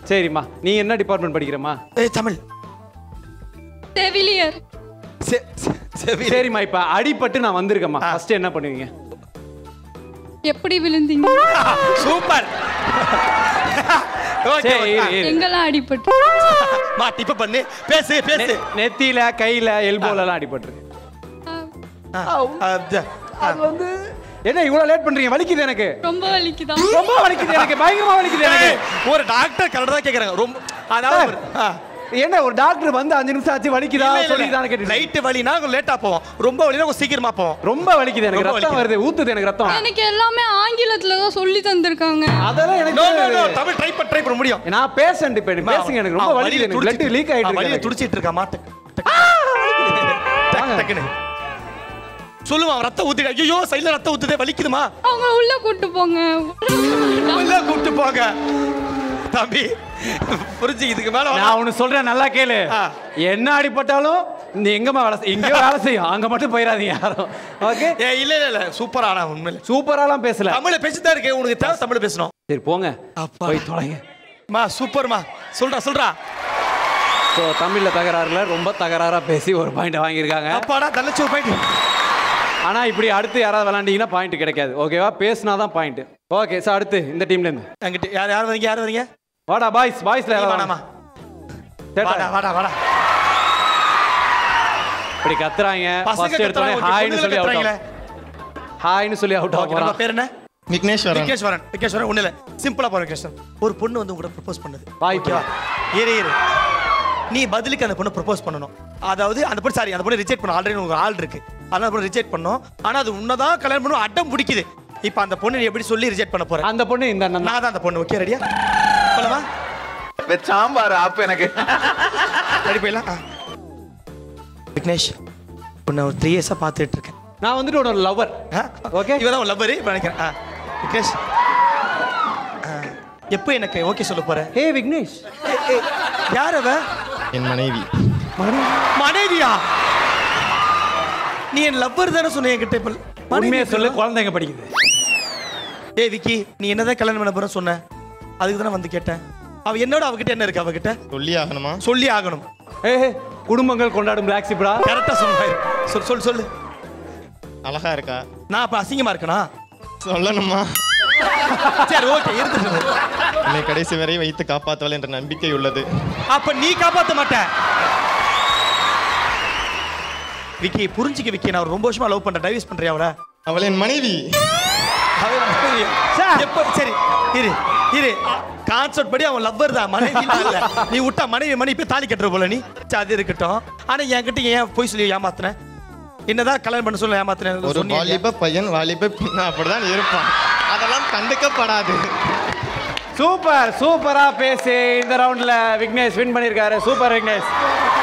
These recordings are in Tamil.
சரிம்மா நீ என்ன டிபார்ட்மெண்ட் படிக்கிறம்மா ஏய் தமிழ் செவிலியர் செ- செ- செவி சரிம்மா இப்ப அடிபட்டு நான் வந்திருக்கேம்மா ஃபர்ஸ்ட் என்ன பண்ணுவீங்க எப்படி விழுந்தீங்க சூப்பர் ஓகே சரி இரு, இரு. எங்கெல்லாம் அடிபட்டு மா டிப்ப பண்ணு பேசு பேசு நெ- நெத்தியில கையில எல்போல எல்லாம் அடிபட்டிருக்கு ஆ, ஆ, த- அது வந்து என்ன இவ்வளவு லேட் பண்றீங்க வலிக்குது எனக்கு ரொம்ப வலிக்குதான் ரொம்ப வலிக்குது எனக்கு பயங்கரமா வலிக்குது எனக்கு ஏய், ஒரு டாக்டர் கரெக்டா தான் கேக்குறாங்க ரொம்ப அதாவது ஒரு- ஆ. என்ன ஒரு டாக்டர் வந்து அஞ்சு நிமிஷம் ஆச்சு வலிக்குதா சொல்லி தான் கேட்டு லைட் வலினா கொஞ்சம் லேட்டா போவோம் ரொம்ப வலினா கொஞ்சம் சீக்கிரமா போவோம் ரொம்ப வலிக்குது எனக்கு ரொம்ப ரத்தம் வருது ஊத்துது எனக்கு ரத்தம் எனக்கு எல்லாமே ஆங்கிலத்துல தான் சொல்லி தந்திருக்காங்க அதெல்லாம் நோ நோ நோ எனக்கு தமிழ் ட்ரை பண்ண ட்ரை பண்ண முடியும் நான் பேஷண்ட் இப்ப எனக்கு பேசுங்க எனக்கு ரொம்ப வலிக்குது எனக்கு பிளட் லீக் ஆயிட்டு வலியில இருக்கு துடிச்சிட்டு இருக்கா மாட்டு டக்கு டக்குன்னு சொல்லுவான் ரத்தம் ஊத்து ஐயோ சைடுல ரத்தம் ஊத்துதே வலிக்குதுமா அவங்க உள்ள கூட்டு போங்க உள்ள கூப்பிட்டு போங்க தம்பி புரிஞ்சு இதுக்கு மேல வேணாம். நான் ஒண்ணு சொல்றேன் நல்லா கேளு ஆ. என்ன அடிபட்டாலும் இந்த எங்கம்மா வேலை செய்- எங்கேயோ வேலை செய்யும் அங்க மட்டும் போயிடாதீங்க யாரும் ஓகே ஏ இல்ல இல்ல இல்ல சூப்பரா ஆனா உண்மையில சூப்பராலாம் பேசல தமிழ்ல பேசிதான் இருக்கு உனக்கு தேவை தமிழ் பேசணும் சரி போங்க அப்பா. போய் தொலைங்க மா சூப்பர்மா சொல்றா சொல்றா ஸோ தமிழ்ல தகராறுல ரொம்ப தகராறா பேசி ஒரு பாயிண்ட் வாங்கியிருக்காங்க அப்பாடா தள்ளச்சு ஒரு பாயிண்ட் ஆனா இப்படி அடுத்து யாராவது விளாண்டீங்கன்னா பாயிண்ட் கிடைக்காது ஓகேவா பேசினா தான் பாயிண்ட் ஓகே சார் அடுத்து இந்த டீம்ல இருந்து அங்கிட்டு யார் யார் வரீங்க யார் வரீங்க வாடா பாய்ஸ் பாய்ஸ்ல நீ வாடாமா வாடா வாடா வாடா இப்படி கத்துறாங்க பசங்க ஃபர்ஸ்ட் எடுத்தோடனே கத்துறாங்க, ஹாய்னு பொண்ணுங்க சொல்லி அவுட் கத்துறாங்களே. ஹாய்னு சொல்லி அவுட் ஓகே நம்ம ஆகும் பேர் என்ன விக்னேஸ்வரன் விக்னேஸ்வரன் விக்னேஸ்வரன் ஒண்ணு இல்ல சிம்பிளா போற கிருஷ்ணன் ஒரு பொண்ணு வந்து உங்கள்கிட்ட ப்ரப்போஸ் பண்ணுது வாய்ப்பு. ஓகேவா இரு இரு நீ பதிலுக்கு அந்த பொண்ணு ப்ரப்போஸ் பண்ணணும் அதாவது அந்த பொண்ணு சாரி அந்த பொண்ணு ரிஜெக்ட் பண்ண ஆல்ரெடி உங்களுக்கு ஆள் இருக்கு அதனால அந்த பொண்ணு ரிஜெக்ட் பண்ணோம் ஆனா அது உன்னதான் கல்யாணம் பண்ணும் அடம் பிடிக்குது இப்போ அந்த பொண்ணு நீ எப்படி சொல்லி ரிஜெக்ட் பண்ண போற அந்த பொண்ணு இந்த அண்ணன் தான். நான் தான் அந்த பொண்ணு ஓகே ரெடியா சொல்லவா சாம்பார் ஆப் எனக்கு ரெடி போயிடலாம் ஆ. விக்னேஷ் உன்னை ஒரு த்ரீ இயர்ஸாக பார்த்துட்டு இருக்கேன் நான் வந்துட்டு ஒரு லவர் ஓகே இவன் தான் லவ்வரு இப்போ நினைக்கிறேன் ஆ விக்னேஷ் ஆ, எப்போ எனக்கு ஓகே சொல்ல போற ஹே விக்னேஷ் யார் அவ என் மனைவி மனைவியா நீ என் லவ்வர் தானே சொன்ன என்கிட்ட இப்போ உண்மையை சொல்லு குழந்தைங்க படிக்குது ஏய் விக்கி நீ என்னதான் கல்யாணம் பண்ண போற சொன்ன அதுக்கு தானே வந்து கேட்டேன் அவ என்னோட அவகிட்ட என்ன இருக்கு அவகிட்ட சொல்லி ஆகணுமா சொல்லி ஆகணும் ஏ குடும்பங்கள் கொண்டாடும் பிளாக் சிப்டா கரெக்டா சொன்னாரு சொல் சொல்லு சொல்லு அழகா இருக்கா நான் அப்ப அசிங்கமா இருக்கனா சொல்லணுமா சரி ஓகே இருந்துட்டு என்னை கடைசி வரை வைத்து காப்பாற்றுவள் என்ற நம்பிக்கை உள்ளது அப்ப நீ காப்பாத்த மாட்ட விக்கி புரிஞ்சுக்க விக்கி நான் ரொம்ப வருஷமா லவ் பண்றேன் டைவர்ஸ் பண்றியா அவள அவள் என் மனைவி எப்ப சரி இரு இரு கான்செப்ட் படி அவன் லவ்வர் தான் மனைவி இல்ல நீ விட்டா மனைவி மணி இப்ப தாலி கட்டுற போல நீ சரி, அது இருக்கட்டும் ஆனா என்கிட்ட ஏன் போய் சொல்லி ஏமாத்துன என்னதான் கல்யாணம் பண்ண சொல்ல ஏமாத்துனேன் ஒரு சொன்னியா இல்லையா? வாலிப பையன் வாலிப பெண் அப்படிதான் இருப்பான் அதெல்லாம் கண்டுக்கப்படாது சூப்பர் சூப்பரா பேசி இந்த ரவுண்ட்ல விக்னேஷ் வின் பண்ணிருக்காரு super Vignesh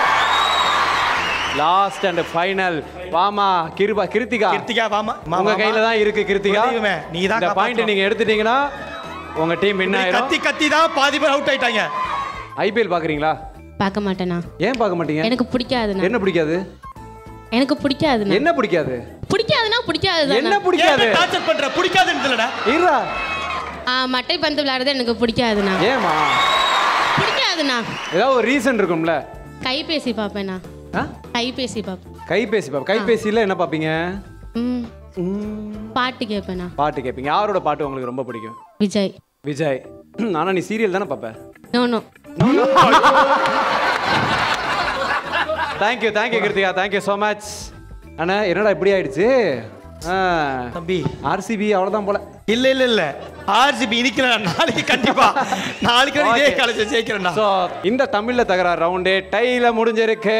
last and final வாமா கிருபா கிருத்திகா கிருத்திகா வாமா உங்க கையில தான் இருக்கு கிருத்திகா தெய்வமே, நீ தான் இந்த பாயிண்ட் காப்பாத்தணும். நீங்க எடுத்துட்டீங்கன்னா உங்க டீம் வின் ஆயிரும் கத்தி கத்தி தான் பாதி பேர் அவுட் ஆயிட்டாங்க ஐபிஎல் பாக்குறீங்களா பார்க்க மாட்டேனா ஏன் பார்க்க மாட்டீங்க எனக்கு பிடிக்காதுண்ணா என்ன பிடிக்காது எனக்கு பிடிக்காதுண்ணா என்ன பிடிக்காது பிடிக்காதுன்னா பிடிக்காது என்ன பிடிக்காது டார்ச்சர் பண்ற பிடிக்காதுன்னு இல்லடா இருடா மட்டை பந்து விளையாடுறது எனக்கு பிடிக்காதுண்ணா ஏமா பிடிக்காதுண்ணா ஏதாவது ஒரு ரீசன் இருக்கும்ல கைபேசி பார்ப்பேண்ணா ஆ? கைபேசி பார்ப்பேன் கைபேசி பாப்பா கைபேசியில என்ன பாப்பீங்க ம் ம், பாட்டு கேட்பேண்ணா பாட்டு கேட்பீங்க யாரோட பாட்டு உங்களுக்கு ரொம்ப பிடிக்கும் விஜய் விஜய் ஆனா நீ சீரியல் தானே பாப்ப no no thank you thank you Kiruthika thank you so much அண்ணா என்னடா இப்படி ஆயிடுச்சு தம்பி ஆர்சிபி அவ்வளோதான் போல இல்ல இல்ல இல்ல ஆர்ஜிபி இனிக்கிறேன் நாளைக்கு கண்டிப்பா நாளைக்கு நான் இதே Okay. காலேஜ் ஜெயிக்கிறேன்டா ஸோ இந்த தமிழ்ல தகராறு ரவுண்டே டைல முடிஞ்சிருக்கு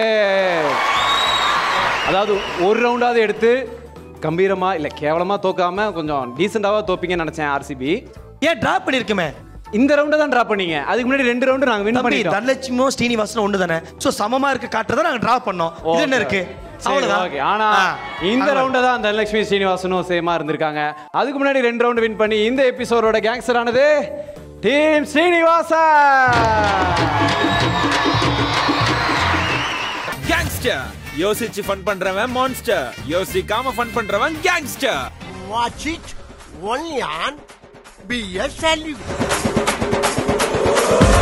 அதாவது ஒரு ரவுண்டாவது எடுத்து கம்பீரமா இல்ல கேவலமா தோக்காம கொஞ்சம் டீசெண்டாவா தோப்பீங்கன்னு நினைச்சேன் ஆர்சிபி ஏன் டிராப் பண்ணிருக்கமே இந்த ரவுண்டை தான் டிராப் பண்ணீங்க அதுக்கு முன்னாடி ரெண்டு ரவுண்டு நாங்க வின் தம்பி பண்ணிட்டோம் தனலட்சுமியும் ஸ்ரீனிவாசனும் ஒண்ணு தானே சோ சமமா இருக்க காட்டுறத நாங்க டிராப் பண்ணோம் இது என்ன இருக்கு சரி, அவ்வளவுதான் okay. ஆனா ஆ, இந்த அவ்வளவுதான். ரவுண்ட தான் தனலட்சுமி ஸ்ரீனிவாசனும் சேமா இருந்திருக்காங்க அதுக்கு முன்னாடி ரெண்டு ரவுண்ட் வின் பண்ணி இந்த எபிசோடோட கேங்ஸ்டர் ஆனது டீம் ஸ்ரீனிவாசா கேங்ஸ்டர் யோசிச்சு ஃபன் பண்றவன் மான்ஸ்டர் யோசிக்காம ஃபன் பண்றவன் gangster Watch it only on BSLU.